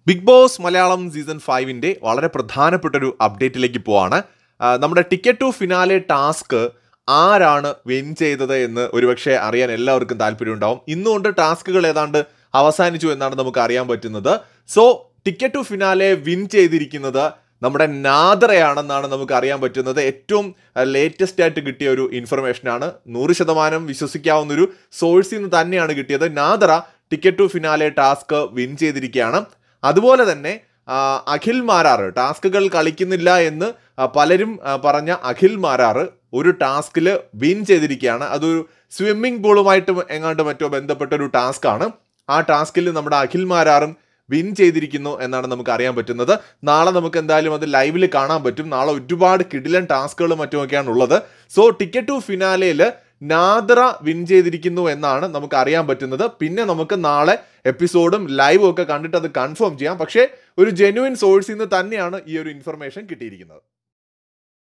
big boss Malayalam season ഫൈവിൻ്റെ വളരെ പ്രധാനപ്പെട്ട ഒരു അപ്ഡേറ്റിലേക്ക് പോവാണ് ആ, നമ്മുടെ ടിക്കറ്റ് ടു ഫിനാലെ ടാസ്ക് ആരാണ് വിൻ ചെയ്തത് എന്ന് ഒരുപക്ഷെ അറിയാൻ എല്ലാവർക്കും താല്പര്യമുണ്ടാവും ഇന്നുകൊണ്ട് ടാസ്കുകൾ ഏതാണ്ട് അവസാനിച്ചു എന്നാണ് നമുക്ക് അറിയാൻ പറ്റുന്നത് so ticket to finale win ചെയ്തിരിക്കുന്നത് നമ്മുടെ നാദറയാണെന്നാണ് നമുക്ക് അറിയാൻ പറ്റുന്നത് ഏറ്റവും ലേറ്റസ്റ്റ് ആയിട്ട് കിട്ടിയ ഒരു ഇൻഫർമേഷനാണ് നൂറ് ശതമാനം വിശ്വസിക്കാവുന്ന ഒരു സോഴ്സിൽ നിന്ന് തന്നെയാണ് കിട്ടിയത് Nadira ticket to finale task win ചെയ്തിരിക്കുകയാണ് അതുപോലെ തന്നെ ആ, അഖിൽ മാരാറ് ടാസ്കുകൾ കളിക്കുന്നില്ല എന്ന് ആ, പലരും ആ, പറഞ്ഞ അഖിൽ മാരാറ് ഒരു ടാസ്കിൽ വിൻ ചെയ്തിരിക്കുകയാണ് അതൊരു സ്വിമ്മിംഗ് പൂളുമായിട്ട് എങ്ങാണ്ട് മറ്റോ ബന്ധപ്പെട്ട ഒരു ടാസ്ക്കാണ് ആ ടാസ്കിൽ നമ്മുടെ അഖിൽ മാരാറും വിൻ ചെയ്തിരിക്കുന്നു എന്നാണ് നമുക്ക് അറിയാൻ പറ്റുന്നത് നാളെ നമുക്ക് എന്തായാലും അത് ലൈവിൽ കാണാൻ പറ്റും നാളെ ഒരുപാട് കിടിലൻ ടാസ്കുകളും മറ്റുമൊക്കെയാണ് ഉള്ളത് സോ ടിക്കറ്റ് ടു ഫിനാലയിൽ നാദ്ര വിൻ ചെയ്തിരിക്കുന്നു എന്നാണ് നമുക്ക് അറിയാൻ പറ്റുന്നത് പിന്നെ നമുക്ക് നാളെ എപ്പിസോഡും ലൈവും ഒക്കെ കണ്ടിട്ട് അത് കൺഫേം ചെയ്യാം പക്ഷേ ഒരു ജെന്യുവിൻ സോഴ്സിൽ നിന്ന് തന്നെയാണ് ഈ ഒരു ഇൻഫർമേഷൻ കിട്ടിയിരിക്കുന്നത്